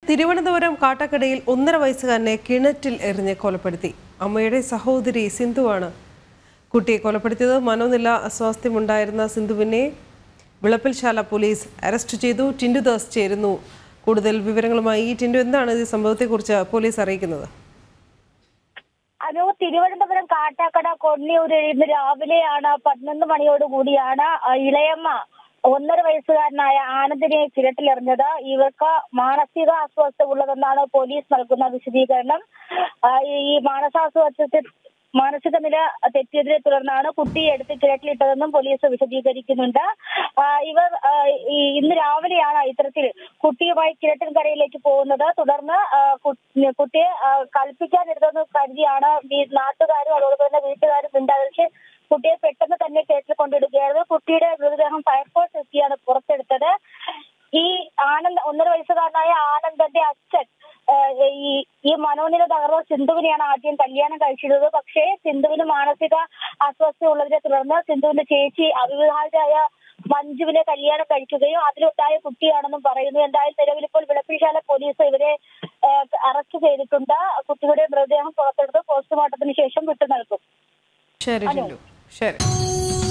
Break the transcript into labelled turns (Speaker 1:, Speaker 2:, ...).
Speaker 1: തിരുവനന്തപുരം കാട്ടക്കടയിൽ ഒന്നര വയസ്സുകാരനെ കിണറ്റിൽ എറിഞ്ഞ് കൊലപ്പെടുത്തി അമ്മയുടെ സഹോദരി സിന്ധുവാണ് കുട്ടിയെ കൊലപ്പെടുത്തിയത് മനോനില അസ്വാസ്ഥ്യമുണ്ടായിരുന്ന സിന്ധുവിനെ വിളപ്പിൽശാല പോലീസ് അറസ്റ്റ് ചെയ്തു ടിൻഡു ദാസ് ചേരുന്നു കൂടുതൽ വിവരങ്ങളുമായി ഈ ടിൻഡു എന്താണ് ഈ സംഭവത്തെക്കുറിച്ച് പോലീസ് അറിയിക്കുന്നത്
Speaker 2: അനു തിരുവനന്തപുരം കാട്ടാക്കട കൊണ്ണിയൂരിൽ ഇന്ന് രാവിലെയാണ് പതിനൊന്ന് മണിയോട് കൂടിയാണ് ആ, ഇളയമ്മ ഒന്നര വയസ്സുകാരനായ ആനന്ദിനെ കിരട്ടിലെറിഞ്ഞത് ഇവർക്ക് മാനസിക അസ്വസ്ഥ ഉള്ളതെന്നാണ് പോലീസ് നൽകുന്ന വിശദീകരണം ആ, ഈ മാനസാസ്വാസ്ഥ്യത്തിൽ മാനസിക നില തെറ്റിയതിനെ തുടർന്നാണ് കുട്ടിയെ എടുത്ത് കിരട്ടിലിട്ടതെന്നും പോലീസ് വിശദീകരിക്കുന്നുണ്ട് ആ, ഇവർ ആ, ഈ- ഇന്ന് രാവിലെയാണ് ഇത്തരത്തിൽ കുട്ടിയുമായി കിരട്ടൻകരയിലേക്ക് പോകുന്നത് തുടർന്ന് ആ, കു- കുട്ടിയെ ആ, കൽപ്പിക്കാനിരുതെന്ന് കരുതിയാണ് ഈ നാട്ടുകാരും അതോടൊപ്പം തന്നെ വീട്ടുകാരും മിണ്ടാതിരിച്ച് കുട്ടിയെ പെട്ടെന്ന് തന്നെ കേട്ടിൽ കൊണ്ടിടുകയായിരുന്നു കുട്ടിയുടെ മൃതദേഹം ഫയർഫോഴ്സ് എത്തിയാണ് പുറത്തെടുത്തത് ഈ ആനന്ദ് ഒന്നര വയസ്സുകാരനായ ആനന്ദന്റെ അച്ഛൻ ആ, ഈ ഈ മനോനില തകർന്ന സിന്ധുവിനെയാണ് ആദ്യം കല്യാണം കഴിച്ചിരുന്നത് പക്ഷേ സിന്ധുവിന് മാനസിക അസ്വസ്ഥ ഉള്ളതിനെ തുടർന്ന് സിന്ധുവിന്റെ ചേച്ചി അവിവാഹിതയായ മഞ്ജുവിനെ കല്യാണം കഴിക്കുകയും അതിലുണ്ടായ കുട്ടിയാണെന്നും പറയുന്നു എന്തായാലും നിലവിൽ ഇപ്പോൾ വിളപ്പിശാല പോലീസ് ഇവരെ ആ, അറസ്റ്റ് ചെയ്തിട്ടുണ്ട് കുട്ടിയുടെ മൃതദേഹം പുറത്തെടുത്ത് പോസ്റ്റ്മോർട്ടത്തിന് ശേഷം വിട്ടു നൽകും
Speaker 1: ശരി ടിൻഡു ശരി